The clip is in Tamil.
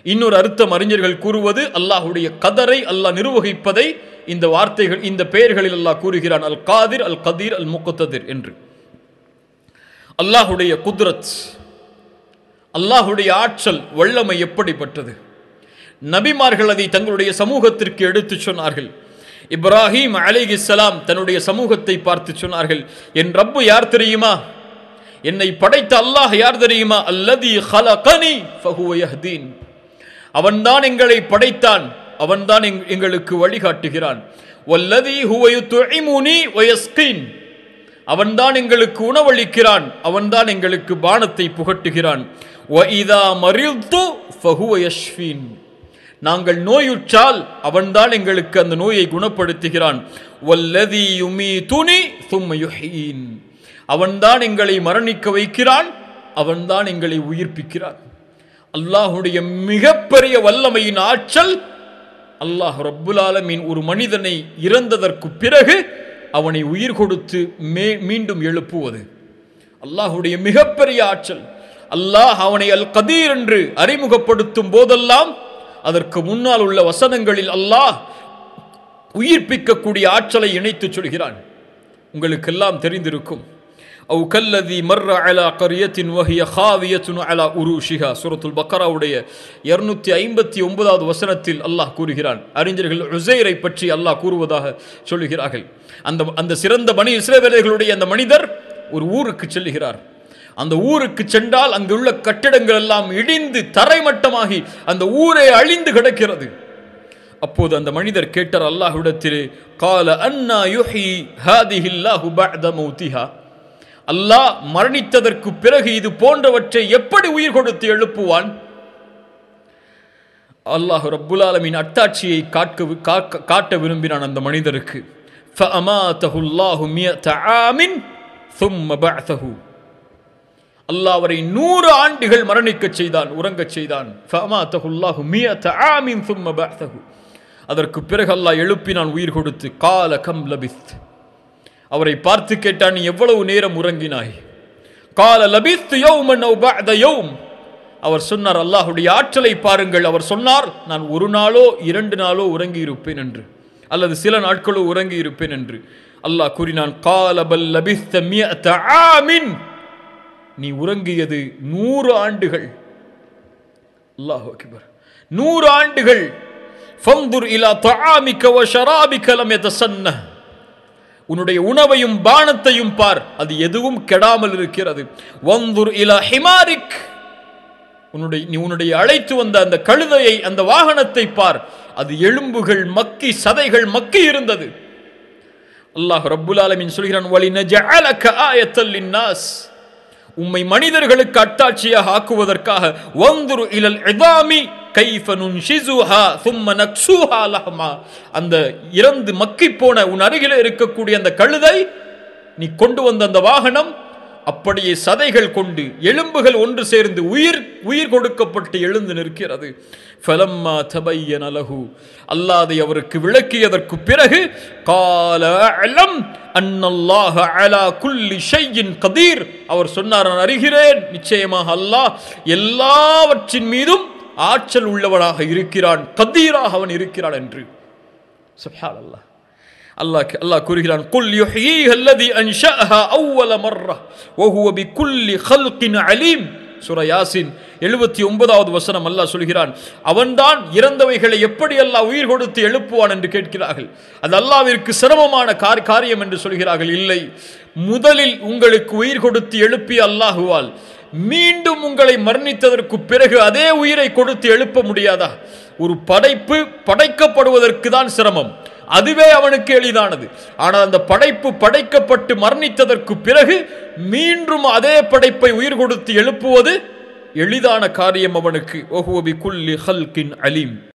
இன்னொரு அர்த்தம் அறிஞர்கள் கூறுவது அல்லாஹுடைய கதரை அல்லாஹ் நிர்வகிப்பதை இந்த வார்த்தைகள் இந்த பெயர்களில் அல்லாஹ் கூறுகிறான் அல் காதிர் அல் கதீர் அல் முக்கத்ததிர் என்று அல்லாஹுடைய குத்ரத் அல்லாஹுடைய ஆற்றல் வல்லமை எப்படிப்பட்டது நபிமார்கள் அதை தங்களுடைய சமூகத்திற்கு எடுத்துச் சொன்னார்கள் இப்ராஹிம் அலைஹிஸ்ஸலாம் தன்னுடைய சமூகத்தை பார்த்து சொன்னார்கள் என் ரப்பு யார் தெரியுமா என்னை படைத்த அல்லாஹ் யார் தெரியுமா அல்லதி ஹலகனி ஃபஹுவ யஹ்தீன் அவன்தான் எங்களை படைத்தான் அவன்தான் எங்- எங்களுக்கு வழிகாட்டுகிறான் வல்லதி ஹுவ யுத்இமுனி வ யஸ்கீன் அவன்தான் எங்களுக்கு உணவளிக்கிறான் அவன்தான் எங்களுக்கு பானத்தை புகட்டுகிறான் வ இதா மரில்து ஃபஹுவ யஷ்ஃபீன் நாங்கள் நோயுற்றால் அவன்தான் எங்களுக்கு அந்த நோயை குணப்படுத்துகிறான் வல்லதி யுமீதுனி தும்ம யுஹீன் அவன்தான் எங்களை மரணிக்க வைக்கிறான் அவன்தான் எங்களை உயிர்ப்பிக்கிறான் அல்லாஹுடைய மிகப்பெரிய வல்லமையின் ஆற்றல் அல்லாஹ் ரப்புல் ஆலமீன் ஒரு மனிதனை இறந்ததற்கு பிறகு அவனை உயிர் கொடுத்து மே மீண்டும் எழுப்புவது அல்லாஹுடைய மிகப்பெரிய ஆற்றல் அல்லாஹ் அவனை அல் கதீர் என்று அறிமுகப்படுத்தும் போதெல்லாம் அதற்கு முன்னால் உள்ள வசனங்களில் அல்லாஹ் உயிர்ப்பிக்கக்கூடிய ஆற்றலை இணைத்துச் சொல்கிறான் உங்களுக்கெல்லாம் தெரிந்திருக்கும் அவு கல்லதி மர்ர அலா கரியத்தின் வகிய ஹாவியத்துன் அலா உருஷிஹா சூரத்துல் பக்கராவுடைய இருநூத்தி ஐம்பத்தி ஒன்பதாவது வசனத்தில் அல்லாஹ் கூறுகிறான் அறிஞர்கள் உசைரை பற்றி அல்லாஹ் கூறுவதாக சொல்லுகிறார்கள் அந்த அந்த சிறந்த மணி இஸ்ரேவேலர்களுடைய அந்த மனிதர் ஒரு ஊருக்கு செல்லுகிறார் அந்த ஊருக்கு சென்றால் அங்குள்ள கட்டிடங்கள் எல்லாம் இடிந்து தரைமட்டமாகி அந்த ஊரே அழிந்து கிடக்கிறது அப்போது அந்த மனிதர் கேட்டார் அல்லாஹ்விடத்திலே கால அன்னா யுஹி ஹாதிஹில்லாஹு பஅத மௌதிஹா அல்லாஹ் மரணித்ததற்கு பிறகு இது போன்றவற்றை எப்படி உயிர் கொடுத்து எழுப்புவான் அல்லாஹ் ரப்புல் ஆலமீன் அட்டாட்சியை காட்க காக்க- காட்ட விரும்பினான் அந்த மனிதருக்கு فَأَمَاتَهُ اللَّهُ مِئَةَ عَامٍ ثُمَّ بَعْثَهُ அல்லாஹ் அவரை நூறு ஆண்டுகள் மரணிக்கச் செய்தான் உறங்கச் செய்தான் فَأَمَاتَهُ اللَّهُ مِئَةَ عَامٍ ثُمَّ بَعْثَهُ அதற்கு பிறகு அல்லாஹ் எழுப்பினான் உயிர் கொடுத்து கால கம் லபித் அவரை பார்த்து கேட்டான் நீ எவ்வளவு நேரம் உறங்கினாய் கால லபித் யௌமன் அவு பஅத யௌம் அவர் சொன்னார் அல்லாஹுடைய ஆற்றலை பாருங்கள் அவர் சொன்னார் நான் ஒரு நாளோ இரண்டு நாளோ உறங்கி இருப்பேன் என்று அல்லது சில நாட்களோ உறங்கி இருப்பேன் என்று அல்லாஹ் கூறினான் கால பல் லபிஸ்த மியத ஆமின் நீ உறங்கியது நூறு ஆண்டுகள் அல்லாஹ் அக்பர் நூறு ஆண்டுகள் ஃபந்துர் இலா தஆமிக வ ஷராபிக லம் யதசன்னஹ் உன்னுடைய உணவையும் பானத்தையும் பார் அது எதுவும் கெடாமல் இருக்கிறது வந்துர் இலா ஹிமாரிக் உன்னுடைய நீ உன்னுடைய அழைத்து வந்த அந்த கழுதையை அந்த வாகனத்தை பார் அது எலும்புகள் மக்கி சதைகள் மக்கி இருந்தது அல்லாஹ் ரப்புல் ஆலமீன் சொல்கிறான் வலி நஜஅலக ஆயத்தல் லின்னாஸ் உம்மை மனிதர்களுக்கு அட்டாட்சியாக ஆக்குவதற்காக வந்துரு இலல் இதாமி கைஃப நுன்ஷிசுஹா சும்ம நக்ஸூஹா லஹ்மா அந்த இறந்து மக்கிப் போன உன் அருகிலே இருக்கக்கூடிய அந்த கழுதை நீ கொண்டு வந்த அந்த வாகனம் அப்படியே சதைகள் கொண்டு எலும்புகள் ஒன்று சேர்ந்து உயிர் உயிர் கொடுக்கப்பட்டு எழுந்து நிற்கிறது ஃபலம்மா தபையன லஹு அல்லாஹ் அதை அவருக்கு விளக்கியதற்கு பிறகு கால அலம் அன்னல்லாஹ அலா குல்லி ஷையின் கதீர் அவர் சொன்னார் நான் அறிகிறேன் நிச்சயமாக அல்லாஹ் எல்லாவற்றின் மீதும் ஆற்றல் உள்ளவனாக இருக்கிறான் கதீராக அவன் இருக்கிறான் என்று சுப்ஹான் அல்லாஹ் அல்லாஹ் அல்லாஹ் கூறுகிறான் குல் யுஹ்யீஹ அல்லதி அன்ஷஅஹா அவ்வல மர்ரா வஹுவ பிகுல்லி ஹல்கின் அலீம் சூரா யாசின் எழுபத்தி ஒன்பதாவது வசனம் அல்லாஹ் சொல்கிறான் அவன்தான் இறந்தவைகளை எப்படி அல்லாஹ் உயிர் கொடுத்து எழுப்புவான் என்று கேட்கிறார்கள் அது அல்லாவிற்கு சிரமமான கார் காரியம் என்று சொல்கிறார்கள் இல்லை முதலில் உங்களுக்கு உயிர் கொடுத்து எழுப்பிய அல்லாஹுவால் மீண்டும் உங்களை மரணித்ததற்கு பிறகு அதே உயிரை கொடுத்து எழுப்ப முடியாதா ஒரு படைப்பு படைக்கப்படுவதற்கு தான் சிரமம் அதுவே அவனுக்கு எளிதானது ஆனால் அந்த படைப்பு படைக்கப்பட்டு மரணித்ததற்கு பிறகு மீண்டும் அதே படைப்பை உயிர் கொடுத்து எழுப்புவது எளிதான காரியம் அவனுக்கு ஒஹுவபி குல்லி ஹல்கின் அலீம்